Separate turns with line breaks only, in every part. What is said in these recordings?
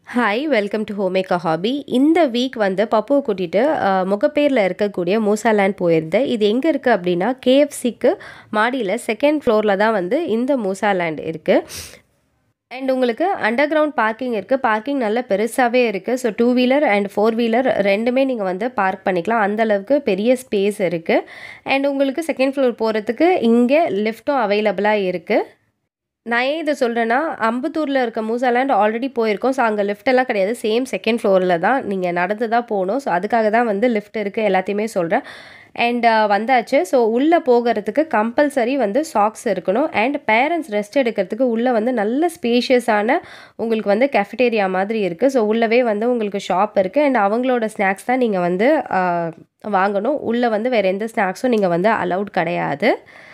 Hi welcome to ஹோமேக்கா hobby இந்த week வந்து பப்புவை கூட்டிகிட்டு முகப்பேரில் இருக்கக்கூடிய மூசாலேண்ட் போயிருந்தேன் இது எங்கே இருக்குது அப்படின்னா கேஎஃப்சிக்கு மாடியில் செகண்ட் ஃப்ளோரில் தான் வந்து இந்த மூசாலேண்ட் இருக்குது அண்ட் உங்களுக்கு அண்டர் கிரவுண்ட் பார்க்கிங் இருக்குது பார்க்கிங் நல்ல பெருசாகவே இருக்குது so two wheeler and four wheeler ரெண்டுமே நீங்கள் வந்து பார்க் பண்ணிக்கலாம் அந்த அளவுக்கு பெரிய ஸ்பேஸ் இருக்குது அண்ட் உங்களுக்கு செகண்ட் ஃப்ளோர் போகிறதுக்கு இங்கே லிஃப்ட்டும் அவைலபிளாக இருக்குது நான் ஏன் இதை சொல்கிறேன்னா அம்பத்தூரில் இருக்க மூசாலேண்ட் ஆல்ரெடி போயிருக்கோம் ஸோ அங்கே லிஃப்ட் எல்லாம் கிடையாது சேம் செகண்ட் ஃப்ளோரில் தான் நீங்கள் நடந்து தான் போகணும் ஸோ அதுக்காக தான் வந்து லிஃப்ட் இருக்குது எல்லாத்தையுமே சொல்கிறேன் அண்ட் வந்தாச்சு ஸோ உள்ளே போகிறதுக்கு கம்பல்சரி வந்து சாக்ஸ் இருக்கணும் அண்ட் பேரண்ட்ஸ் ரெஸ்ட் எடுக்கிறதுக்கு உள்ளே வந்து நல்ல ஸ்பேஷியஸான உங்களுக்கு வந்து கெஃபிடேரியா மாதிரி இருக்குது ஸோ உள்ளவே வந்து உங்களுக்கு ஷாப் இருக்குது அண்ட் அவங்களோட ஸ்நாக்ஸ் தான் நீங்கள் வந்து வாங்கணும் உள்ளே வந்து வேறு எந்த ஸ்நாக்ஸும் நீங்கள் வந்து அலவுட் கிடையாது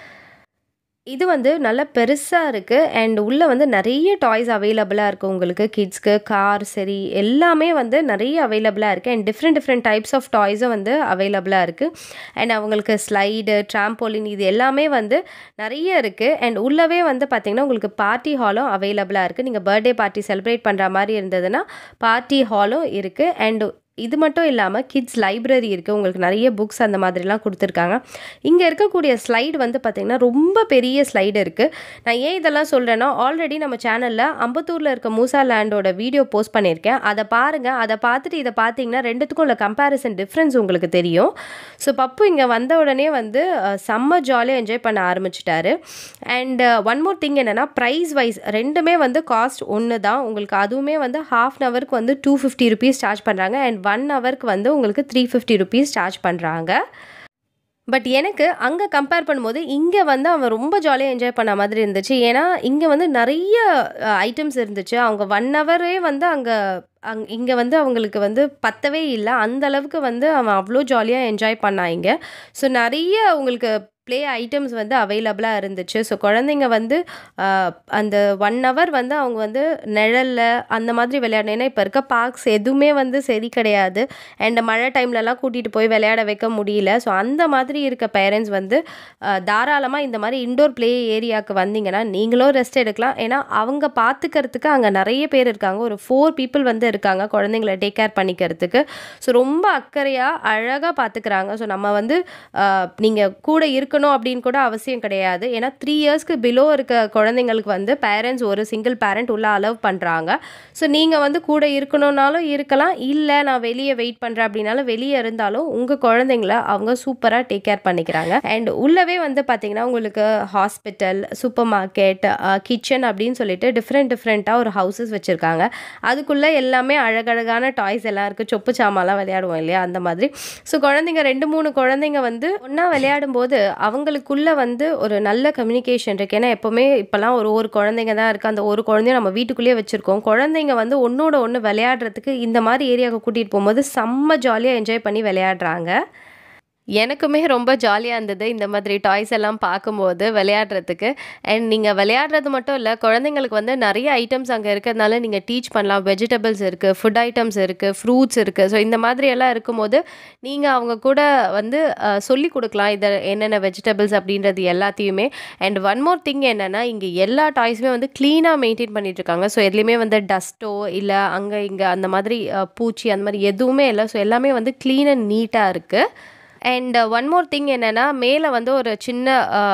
இது வந்து நல்ல பெருசாக இருக்குது அண்ட் உள்ளே வந்து நிறைய டாய்ஸ் அவைலபிளாக இருக்குது உங்களுக்கு கிட்ஸ்க்கு கார் சரி எல்லாமே வந்து நிறைய அவைலபிளாக இருக்குது and different different types of டாய்ஸும் வந்து அவைலபிளாக இருக்குது அண்ட் அவங்களுக்கு ஸ்லைடு ட்ராம்போலின் இது எல்லாமே வந்து நிறைய இருக்குது அண்ட் உள்ளவே வந்து பார்த்திங்கன்னா உங்களுக்கு பார்ட்டி ஹாலும் அவைலபிளாக இருக்குது நீங்கள் பர்த்டே பார்ட்டி செலிப்ரேட் பண்ணுற மாதிரி இருந்ததுன்னா பார்ட்டி ஹாலும் இருக்குது அண்ட் இது மட்டும் இல்லாமல் கிட்ஸ் லைப்ரரி இருக்குது உங்களுக்கு நிறைய புக்ஸ் அந்த மாதிரிலாம் கொடுத்துருக்காங்க இங்கே இருக்கக்கூடிய ஸ்லைடு வந்து பார்த்திங்கன்னா ரொம்ப பெரிய ஸ்லைடு இருக்குது நான் ஏன் இதெல்லாம் சொல்கிறேன்னா ஆல்ரெடி நம்ம சேனலில் அம்பத்தூரில் இருக்க மூசா லேண்டோட வீடியோ போஸ்ட் பண்ணியிருக்கேன் அதை பாருங்கள் அதை பார்த்துட்டு இதை பார்த்தீங்கன்னா ரெண்டுத்துக்கும் உள்ள கம்பேரிசன் டிஃப்ரென்ஸ் உங்களுக்கு தெரியும் ஸோ பப்பு இங்கே வந்த உடனே வந்து செம்ம ஜாலியாக என்ஜாய் பண்ண ஆரம்பிச்சிட்டாரு அண்ட் ஒன் மோர் திங் என்னென்னா ப்ரைஸ் வைஸ் ரெண்டுமே வந்து காஸ்ட் ஒன்று தான் உங்களுக்கு அதுவுமே வந்து ஹாஃப் அன் ஹவருக்கு வந்து டூ ஃபிஃப்டி ருபீஸ் சார்ஜ் பண்ணுறாங்க அண்ட் ஒன் ஹவருக்கு வந்து உங்களுக்கு த்ரீ ஃபிஃப்டி ருபீஸ் சார்ஜ் பண்ணுறாங்க பட் எனக்கு அங்கே கம்பேர் பண்ணும்போது இங்கே வந்து அவன் ரொம்ப ஜாலியாக என்ஜாய் பண்ண மாதிரி இருந்துச்சு ஏன்னா இங்கே வந்து நிறைய ஐட்டம்ஸ் இருந்துச்சு அவங்க ஒன் ஹவரே வந்து அங்கே அங் இங்கே வந்து அவங்களுக்கு வந்து பத்தவே இல்லை அந்த அளவுக்கு வந்து அவன் அவ்வளோ ஜாலியாக என்ஜாய் பண்ணான் இங்கே ஸோ நிறைய உங்களுக்கு ப்ளே ஐட்டம்ஸ் வந்து அவைலபிளாக இருந்துச்சு ஸோ குழந்தைங்க வந்து அந்த ஒன் ஹவர் வந்து அவங்க வந்து நிழலில் அந்த மாதிரி விளையாடணும் ஏன்னா இப்போ இருக்க பார்க்ஸ் எதுவுமே வந்து சரி கிடையாது அண்ட் மழை டைம்லலாம் கூட்டிகிட்டு போய் விளையாட வைக்க முடியல ஸோ அந்த மாதிரி இருக்க பேரண்ட்ஸ் வந்து தாராளமாக இந்த மாதிரி இண்டோர் ப்ளே ஏரியாவுக்கு வந்தீங்கன்னா நீங்களும் ரெஸ்ட் எடுக்கலாம் ஏன்னா அவங்க பார்த்துக்கிறதுக்கு அங்கே நிறைய பேர் இருக்காங்க ஒரு ஃபோர் பீப்புள் வந்து இருக்காங்க குழந்தைங்கள டேக் கேர் பண்ணிக்கிறதுக்கு ஸோ ரொம்ப அக்கறையாக அழகாக பார்த்துக்கிறாங்க ஸோ நம்ம வந்து நீங்கள் கூட இருக்க இருக்கணும் அப்படின்னு கூட அவசியம் கிடையாது ஏன்னா த்ரீ இயர்ஸ்க்கு பிலோ இருக்க குழந்தைங்களுக்கு வந்து பேரண்ட்ஸ் ஒரு சிங்கிள் பேரண்ட் உள்ள அலவ் பண்ணுறாங்க ஸோ நீங்கள் வந்து கூட இருக்கணும்னாலும் இருக்கலாம் இல்லை நான் வெளியே வெயிட் பண்ணுறேன் அப்படின்னாலும் வெளியே இருந்தாலும் உங்கள் குழந்தைங்கள அவங்க சூப்பராக டேக் கேர் பண்ணிக்கிறாங்க அண்ட் உள்ளவே வந்து பார்த்திங்கன்னா உங்களுக்கு ஹாஸ்பிட்டல் சூப்பர் மார்க்கெட் கிச்சன் அப்படின்னு சொல்லிட்டு டிஃப்ரெண்ட் டிஃப்ரெண்ட்டாக ஒரு ஹவுசஸ் வச்சுருக்காங்க அதுக்குள்ளே எல்லாமே அழகழகான டாய்ஸ் எல்லாம் இருக்குது சொப்பு சாமான்லாம் விளையாடுவோம் இல்லையா அந்த மாதிரி ஸோ குழந்தைங்க ரெண்டு மூணு குழந்தைங்க வந்து ஒன்றா விளையாடும் போது அவங்களுக்குள்ளே வந்து ஒரு நல்ல கம்யூனிகேஷன் இருக்குது ஏன்னா எப்போவுமே இப்போல்லாம் ஒரு ஒரு குழந்தைங்க தான் இருக்குது அந்த ஒரு குழந்தைய நம்ம வீட்டுக்குள்ளேயே வச்சுருக்கோம் குழந்தைங்க வந்து ஒன்றோட ஒன்று விளையாடுறதுக்கு இந்த மாதிரி ஏரியாவுக்கு கூட்டிகிட்டு போகும்போது செம்ம ஜாலியாக என்ஜாய் பண்ணி விளையாடுறாங்க எனக்குமே ரொம்ப ஜாலியாக இருந்தது இந்த மாதிரி டாய்ஸ் எல்லாம் பார்க்கும்போது விளையாடுறதுக்கு அண்ட் நீங்கள் விளையாடுறது மட்டும் இல்லை குழந்தைங்களுக்கு வந்து நிறைய ஐட்டம்ஸ் அங்கே இருக்கிறதுனால நீங்கள் டீச் பண்ணலாம் வெஜிடபிள்ஸ் இருக்குது ஃபுட் ஐட்டம்ஸ் இருக்குது ஃப்ரூட்ஸ் இருக்குது ஸோ இந்த மாதிரி எல்லாம் இருக்கும்போது நீங்கள் அவங்க கூட வந்து சொல்லி கொடுக்கலாம் இதை என்னென்ன வெஜிடபிள்ஸ் அப்படின்றது எல்லாத்தையுமே அண்ட் ஒன் மோர் திங் என்னென்னா இங்கே எல்லா டாய்ஸுமே வந்து க்ளீனாக மெயின்டைன் பண்ணிகிட்ருக்காங்க ஸோ எதுலேயுமே வந்து டஸ்ட்டோ இல்லை அங்கே இங்கே அந்த மாதிரி பூச்சி அந்த மாதிரி எதுவுமே இல்லை ஸோ எல்லாமே வந்து க்ளீன் அண்ட் நீட்டாக இருக்குது அண்ட் ஒன் மோர் திங் என்னென்னா மேலே வந்து ஒரு சின்ன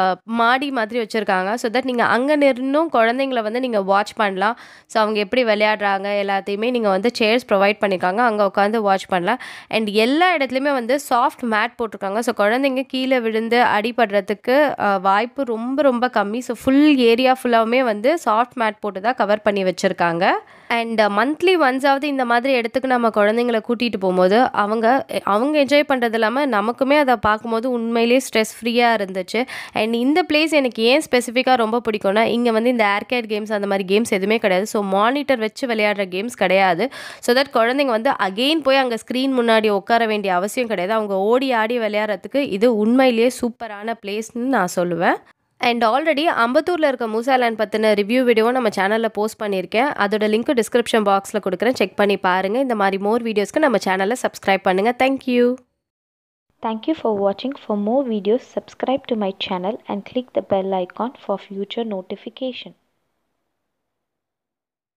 மாடி மாதிரி வச்சுருக்காங்க ஸோ தட் நீங்கள் அங்கே நின்றும் குழந்தைங்கள வந்து நீங்கள் வாட்ச் பண்ணலாம் ஸோ அவங்க எப்படி விளையாடுறாங்க எல்லாத்தையுமே நீங்கள் வந்து சேர்ஸ் ப்ரொவைட் பண்ணியிருக்காங்க அங்கே உட்காந்து வாட்ச் பண்ணலாம் அண்ட் எல்லா இடத்துலையுமே வந்து சாஃப்ட் மேட் போட்டிருக்காங்க ஸோ குழந்தைங்க கீழே விழுந்து அடிபடுறதுக்கு வாய்ப்பு ரொம்ப ரொம்ப கம்மி ஸோ ஃபுல் ஏரியா ஃபுல்லாகவுமே வந்து சாஃப்ட் மேட் போட்டு தான் கவர் பண்ணி வச்சுருக்காங்க அண்ட் மந்த்லி ஒன்ஸாவது இந்த மாதிரி இடத்துக்கு நம்ம குழந்தைங்கள கூட்டிகிட்டு போகும்போது அவங்க அவங்க என்ஜாய் பண்ணுறது இல்லாமல் நமக்குமே அதை பார்க்கும்போது உண்மையிலேயே ஸ்ட்ரெஸ் ஃப்ரீயாக இருந்துச்சு அண்ட் இந்த பிளேஸ் எனக்கு ஏன் ஸ்பெசிஃபிக்காக ரொம்ப பிடிக்கும்னா இங்கே வந்து இந்த ஏர்கேட் கேம்ஸ் அந்த மாதிரி கேம்ஸ் எதுவுமே கிடையாது ஸோ மானிட்டர் வச்சு விளையாடுற கேம்ஸ் கிடையாது ஸோ தட் குழந்தைங்க வந்து அகெயின் போய் அங்கே ஸ்க்ரீன் முன்னாடி உட்கார வேண்டிய அவசியம் கிடையாது அவங்க ஓடி ஆடி விளையாடுறதுக்கு இது உண்மையிலேயே சூப்பரான பிளேஸ்னு நான் சொல்லுவேன் அண்ட் ஆல்ரெடி அம்பத்தூரில் இருக்க மூசாலேண்ட் பற்றின ரிவ்யூ வீடியோவும் நம்ம சேனலில் போஸ்ட் பண்ணியிருக்கேன் அதோட லிங்க்கு டிஸ்கிரிப்ஷன் பாக்ஸில் கொடுக்குறேன் செக் பண்ணி பாருங்கள் இந்த மாதிரி மோர் வீடியோஸ்க்கு நம்ம சேனலை சப்ஸ்கிரைப் பண்ணுங்கள் thank you
Thank you for watching. For more videos, subscribe to my channel and click the bell icon for future notification.